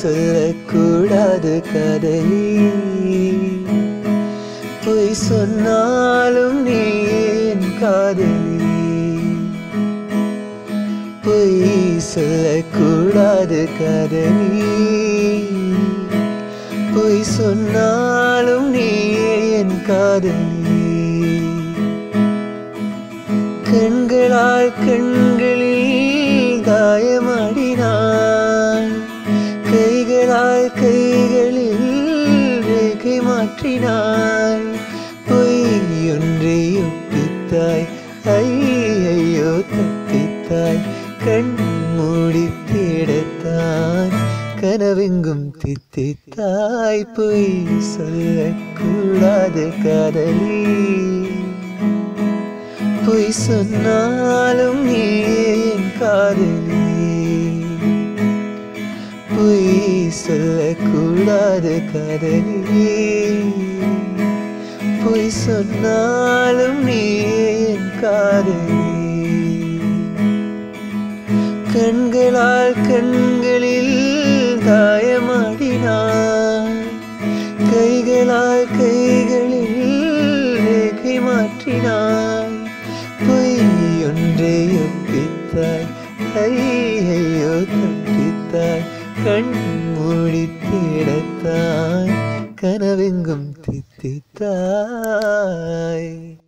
சொல்லக்கூடாது காதலி பொய் சொன்னாலும் நீ என் காதலி பொய் சொல்லக்கூடாது காதலி பொய் சொன்னாலும் நீ என் காதலி கண்களால் கண்களில் காயமாடினான் கைகளால் கைகளில் ரேகை மாற்றினான் பொய் ஒன்றை ஒப்பித்தாய் ஐயையோ தப்பித்தாய் கண் மூடி தேடத்தான் கனவெங்கும் தித்தித்தாய் பொய் சொல்லக்கூடாது காதலி பொய் சொன்னாலும் நீ என் காதலி பொய் சொல்லக்கூடாது காதலி பொய் சொன்னாலும் நீ என் காதலி கண்களால் கண்களில் காயமாடினான் கைகளால் கைகளில் ரேகை மாற்றினான் பொய் ஒன்றை ஒப்பித்தாய் ஐயையோ தப்பித்தாய் கண் மூடி தேடத்தாய் கனவெங்கும் தித்தித்தாய்